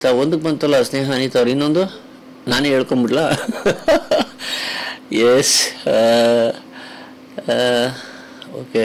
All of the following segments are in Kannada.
ತ ಒಂದಕ್ಕೆ ಬಂತಲ್ಲ ಸ್ನೇಹ ಅನಿತಾ ಅವ್ರು ಇನ್ನೊಂದು ನಾನೇ ಹೇಳ್ಕೊಂಬಿಡ್ಲಾ ಎಸ್ ಓಕೆ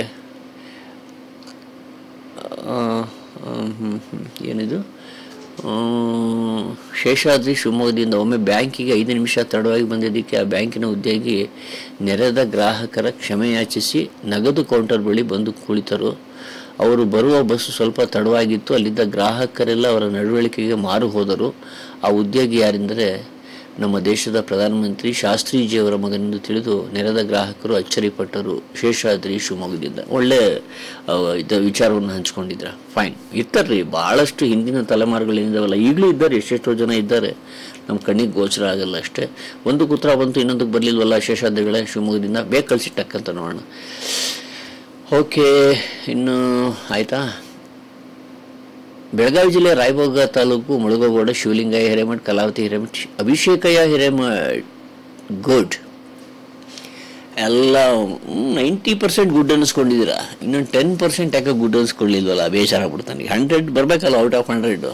ಏನಿದು ಆ, ಶೇಷಾದ್ರಿ ಶಿವಮೊಗ್ಗದಿಂದ ಒಮ್ಮೆ ಬ್ಯಾಂಕಿಗೆ ಐದು ನಿಮಿಷ ತಡವಾಗಿ ಬಂದಿದ್ದಕ್ಕೆ ಆ ಬ್ಯಾಂಕಿನ ಉದ್ಯೋಗಿ ನೆರೆದ ಗ್ರಾಹಕರ ಕ್ಷಮೆಯಾಚಿಸಿ ನಗದು ಕೌಂಟರ್ ಬಳಿ ಬಂದು ಕುಳಿತರು ಅವರು ಬರುವ ಬಸ್ಸು ಸ್ವಲ್ಪ ತಡವಾಗಿತ್ತು ಅಲ್ಲಿದ್ದ ಗ್ರಾಹಕರೆಲ್ಲ ಅವರ ನಡವಳಿಕೆಗೆ ಮಾರು ಹೋದರು ಆ ಉದ್ಯೋಗಿ ಯಾರೆಂದರೆ ನಮ್ಮ ದೇಶದ ಪ್ರಧಾನಮಂತ್ರಿ ಶಾಸ್ತ್ರೀಜಿಯವರ ಮಗನೆಂದು ತಿಳಿದು ನೆರೆದ ಗ್ರಾಹಕರು ಅಚ್ಚರಿಪಟ್ಟರು ಶೇಷಾದ್ರಿ ಶಿವಮೊಗ್ಗದಿಂದ ಒಳ್ಳೆ ಆ, ಇದ ವಿಚಾರವನ್ನು ಹಂಚ್ಕೊಂಡಿದ್ರ ಫೈನ್ ಇರ್ತಾರ್ರಿ ಭಾಳಷ್ಟು ಹಿಂದಿನ ತಲೆಮಾರುಗಳೇನಿದಾವಲ್ಲ ಈಗಲೂ ಇದ್ದಾರೆ ಎಷ್ಟೆಷ್ಟೋ ಜನ ಇದ್ದಾರೆ ನಮ್ಮ ಕಣ್ಣಿಗೆ ಗೋಚರ ಆಗಲ್ಲ ಅಷ್ಟೇ ಒಂದು ಕುತ್ರ ಬಂತು ಇನ್ನೊಂದಕ್ಕೆ ಬರಲಿಲ್ವಲ್ಲ ಶೇಷಾದ್ರಿಗಳೇ ಶಿವಮೊಗ್ಗದಿಂದ ಬೇಗ ಕಳಿಸಿ ಟಕ್ಕಂತ ನೋಡೋಣ ಓಕೆ ಇನ್ನು ಆಯಿತಾ ಬೆಳಗಾವಿ ಜಿಲ್ಲೆ ರಾಯಬಾಗ ತಾಲೂಕು ಮುಳುಗಗೋಡ ಶಿವಲಿಂಗಯ್ಯ ಹಿರೇಮಠ್ ಕಲಾವತಿ ಹಿರೇಮಠ್ ಅಭಿಷೇಕಯ್ಯ ಹಿರೇಮಠ್ ಗುಡ್ ಎಲ್ಲ ನೈಂಟಿ ಪರ್ಸೆಂಟ್ ಗುಡ್ ಅನ್ನಿಸ್ಕೊಂಡಿದ್ದೀರಾ ಇನ್ನೊಂದು ಟೆನ್ ಪರ್ಸೆಂಟ್ ಯಾಕೆ ಗುಡ್ ಅನ್ನಿಸ್ಕೊಳ್ಳಿಲ್ವಲ್ಲ ಬೇಜಾರಾಗ್ಬಿಡ್ತಾನೆ ಹಂಡ್ರೆಡ್ ಬರಬೇಕಲ್ಲ ಔಟ್ ಆಫ್ ಹಂಡ್ರೆಡು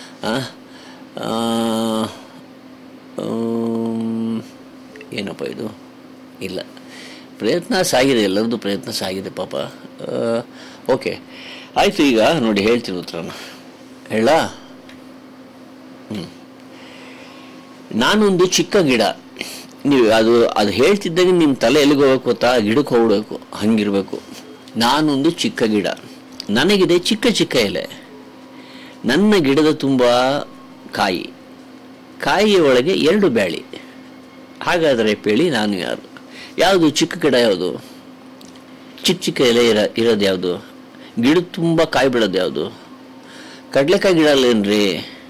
ಏನಪ್ಪ ಇದು ಇಲ್ಲ ಪ್ರಯತ್ನ ಸಾಗಿದೆ ಎಲ್ಲರದ್ದು ಪ್ರಯತ್ನ ಸಾಗಿದೆ ಪಾಪ ಓಕೆ ಆಯಿತು ಈಗ ನೋಡಿ ಹೇಳ್ತೀನಿ ಉತ್ತರನ ಹೇಳ ಹ್ಞೂ ನಾನೊಂದು ಚಿಕ್ಕ ಗಿಡ ನೀವು ಅದು ಅದು ಹೇಳ್ತಿದ್ದಾಗ ನಿಮ್ಮ ತಲೆ ಎಲ್ಲಿಗೆ ಹೋಗ್ಬೇಕು ಗೊತ್ತಾ ಗಿಡಕ್ಕೆ ಹೋಗ್ಬೇಕು ಹಂಗಿರ್ಬೇಕು ನಾನೊಂದು ಚಿಕ್ಕ ಗಿಡ ನನಗಿದೆ ಚಿಕ್ಕ ಚಿಕ್ಕ ಎಲೆ ನನ್ನ ಗಿಡದ ತುಂಬ ಕಾಯಿ ಕಾಯಿಯ ಒಳಗೆ ಎರಡು ಬ್ಯಾಳಿ ಹಾಗಾದರೆ ಪೇಳಿ ನಾನು ಯಾರು ಯಾವುದು ಚಿಕ್ಕ ಗಿಡ ಯಾವುದು ಚಿಕ್ಕ ಚಿಕ್ಕ ಎಲೆ ಇರ ಇರೋದು ಯಾವುದು ಗಿಡ ತುಂಬ ಕಾಯಿ ಬಿಡೋದು ಯಾವುದು ಕಡಲೆಕಾಯಿ ಗಿಡ ಅಲ್ಲೇನ್ರಿ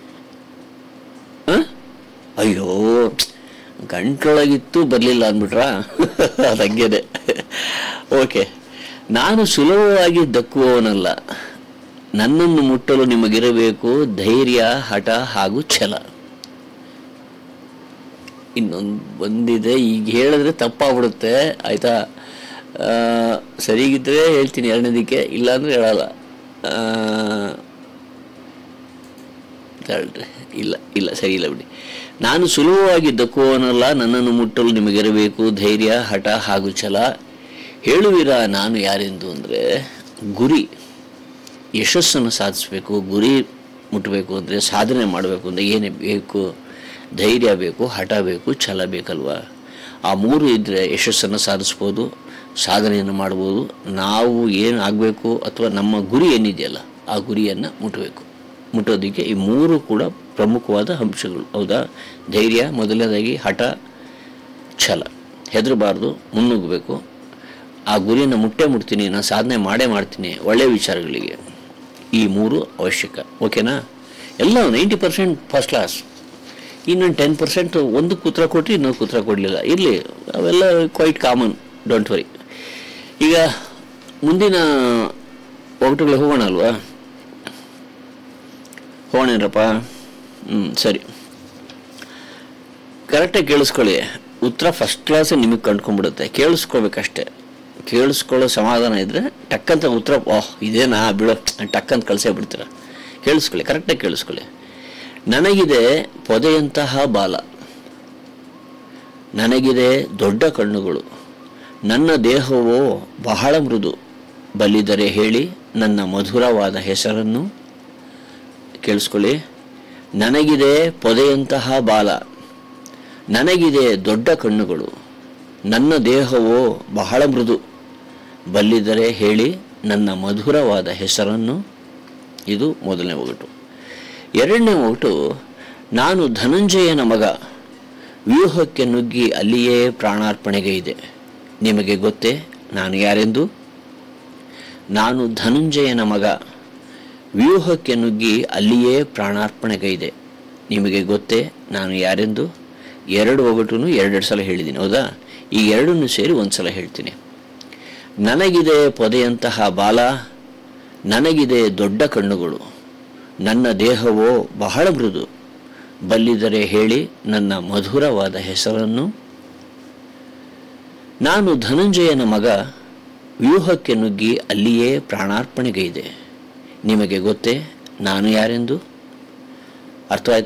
ಹಾಂ ಅಯ್ಯೋ ಗಂಟೊಳಗಿತ್ತು ಬರಲಿಲ್ಲ ಅಂದ್ಬಿಟ್ರಾ ಅದು ಹಂಗೇನೆ ಓಕೆ ನಾನು ಸುಲಭವಾಗಿ ದಕ್ಕುವವನಲ್ಲ ನನ್ನನ್ನು ಮುಟ್ಟಲು ನಿಮಗಿರಬೇಕು ಧೈರ್ಯ ಹಠ ಹಾಗೂ ಛಲ ಇನ್ನೊಂದು ಬಂದಿದೆ ಈಗ ಹೇಳಿದ್ರೆ ತಪ್ಪಾಗ್ಬಿಡುತ್ತೆ ಆಯ್ತಾ ಆ, ಸರಿಗಿದ್ರೆ ಹೇಳ್ತೀನಿ ಎರಡನೇದಕ್ಕೆ ಇಲ್ಲಾಂದ್ರೆ ಹೇಳಲ್ಲ ಆ, ತಗೊಳ್ರಿ ಇಲ್ಲ ಇಲ್ಲ ಸರಿ ಇಲ್ಲ ಬಿಡಿ ನಾನು ಸುಲಭವಾಗಿ ದಕ್ಕುವವನಲ್ಲ ನನ್ನನ್ನು ಮುಟ್ಟಲು ನಿಮಗಿರಬೇಕು ಧೈರ್ಯ ಹಠ ಹಾಗೂ ಛಲ ಹೇಳುವಿರಾ ನಾನು ಯಾರೆಂದು ಅಂದರೆ ಗುರಿ ಯಶಸ್ಸನ್ನು ಸಾಧಿಸಬೇಕು ಗುರಿ ಮುಟ್ಟಬೇಕು ಅಂದರೆ ಸಾಧನೆ ಮಾಡಬೇಕು ಅಂದರೆ ಏನೇ ಬೇಕು ಧೈರ್ಯ ಬೇಕು ಹಠ ಬೇಕು ಛಲ ಬೇಕಲ್ವಾ ಆ ಮೂರು ಇದ್ದರೆ ಯಶಸ್ಸನ್ನು ಸಾಧಿಸ್ಬೋದು ಸಾಧನೆಯನ್ನು ಮಾಡ್ಬೋದು ನಾವು ಏನು ಆಗಬೇಕು ಅಥವಾ ನಮ್ಮ ಗುರಿ ಏನಿದೆಯಲ್ಲ ಆ ಗುರಿಯನ್ನು ಮುಟ್ಟಬೇಕು ಮುಟ್ಟೋದಕ್ಕೆ ಈ ಮೂರು ಕೂಡ ಪ್ರಮುಖವಾದ ಅಂಶಗಳು ಹೌದಾ ಧೈರ್ಯ ಮೊದಲನೇದಾಗಿ ಹಠ ಛಲ ಹೆದರಬಾರ್ದು ಮುನ್ನುಗ್ಗಬೇಕು ಆ ಗುರಿಯನ್ನು ಮುಟ್ಟೆ ಮುಟ್ತೀನಿ ನಾನು ಸಾಧನೆ ಮಾಡೇ ಮಾಡ್ತೀನಿ ಒಳ್ಳೆಯ ವಿಚಾರಗಳಿಗೆ ಈ ಮೂರು ಅವಶ್ಯಕ ಓಕೆನಾ ಎಲ್ಲ ನೈಂಟಿ ಪರ್ಸೆಂಟ್ ಫಸ್ಟ್ ಕ್ಲಾಸ್ ಇನ್ನೊಂದು ಟೆನ್ ಪರ್ಸೆಂಟ್ ಒಂದು ಕೂತ್ರ ಕೊಟ್ಟರೆ ಇನ್ನೊಂದು ಕೂತ್ರ ಕೊಡಲಿಲ್ಲ ಇರಲಿ ಅವೆಲ್ಲ ಕ್ವೈಟ್ ಕಾಮನ್ ಡೋಂಟ್ ವರಿ ಈಗ ಮುಂದಿನ ಒಗಟುಗಳಿಗೆ ಹೋಗೋಣ ಅಲ್ವಾ ಹೋಗೋಣೇನ್ರಪ್ಪ ಹ್ಞೂ ಸರಿ ಕರೆಕ್ಟಾಗಿ ಕೇಳಿಸ್ಕೊಳ್ಳಿ ಉತ್ತರ ಫಸ್ಟ್ ಕ್ಲಾಸ್ ನಿಮಗೆ ಕಂಡ್ಕೊಂಡ್ಬಿಡುತ್ತೆ ಕೇಳಿಸ್ಕೊಳ್ಬೇಕಷ್ಟೇ ಕೇಳಿಸ್ಕೊಳ್ಳೋ ಸಮಾಧಾನ ಇದ್ದರೆ ಟಕ್ಕಂತ ಉತ್ತರ ಓಹ್ ಇದೇನಾ ಬಿಡೋ ಟಕ್ಕಂತ ಕಳಿಸೇ ಬಿಡ್ತೀರ ಕೇಳಿಸ್ಕೊಳ್ಳಿ ಕರೆಕ್ಟಾಗಿ ಕೇಳಿಸ್ಕೊಳ್ಳಿ ನನಗಿದೆ ಪೊದೆಯಂತಹ ಬಾಲ ನನಗಿದೆ ದೊಡ್ಡ ಕಣ್ಣುಗಳು ನನ್ನ ದೇಹವು ಬಹಳ ಮೃದು ಬಲ್ಲಿದರೆ ಹೇಳಿ ನನ್ನ ಮಧುರವಾದ ಹೆಸರನ್ನು ಕೇಳಿಸ್ಕೊಳ್ಳಿ ನನಗಿದೆ ಪೊದೆಯಂತಹ ಬಾಲ ನನಗಿದೆ ದೊಡ್ಡ ಕಣ್ಣುಗಳು ನನ್ನ ದೇಹವು ಬಹಳ ಮೃದು ಬಲ್ಲಿದರೆ ಹೇಳಿ ನನ್ನ ಮಧುರವಾದ ಹೆಸರನ್ನು ಇದು ಮೊದಲನೇ ಒಗಟು ಎರಡನೇ ಒಗಟು ನಾನು ಧನಂಜಯನ ಮಗ ವ್ಯೂಹಕ್ಕೆ ನುಗ್ಗಿ ಅಲ್ಲಿಯೇ ಪ್ರಾಣಾರ್ಪಣೆಗೆ ಇದೆ ನಿಮಗೆ ಗೊತ್ತೇ ನಾನು ಯಾರೆಂದು ನಾನು ಧನುಂಜಯನ ಮಗ ವ್ಯೂಹಕ್ಕೆ ನುಗ್ಗಿ ಅಲ್ಲಿಯೇ ಪ್ರಾಣಾರ್ಪಣೆಗೈದೆ ನಿಮಗೆ ಗೊತ್ತೇ ನಾನು ಯಾರೆಂದು ಎರಡು ಒಗಟು ಎರಡೆರಡು ಸಲ ಹೇಳಿದ್ದೀನಿ ಹೌದಾ ಈ ಎರಡನ್ನು ಸೇರಿ ಒಂದು ಸಲ ಹೇಳ್ತೀನಿ ನನಗಿದೆ ಪೊದೆಯಂತಹ ಬಾಲ ನನಗಿದೆ ದೊಡ್ಡ ಕಣ್ಣುಗಳು ನನ್ನ ದೇಹವೋ ಬಹಳ ಮೃದು ಬಲ್ಲಿದರೆ ಹೇಳಿ ನನ್ನ ಮಧುರವಾದ ಹೆಸರನ್ನು ನಾನು ಧನಂಜಯನ ಮಗ ವ್ಯೂಹಕ್ಕೆ ನುಗ್ಗಿ ಅಲ್ಲಿಯೇ ಪ್ರಾಣಾರ್ಪಣೆಗೈದೆ ನಿಮಗೆ ಗೊತ್ತೇ ನಾನು ಯಾರೆಂದು ಅರ್ಥವಾಯ್ತು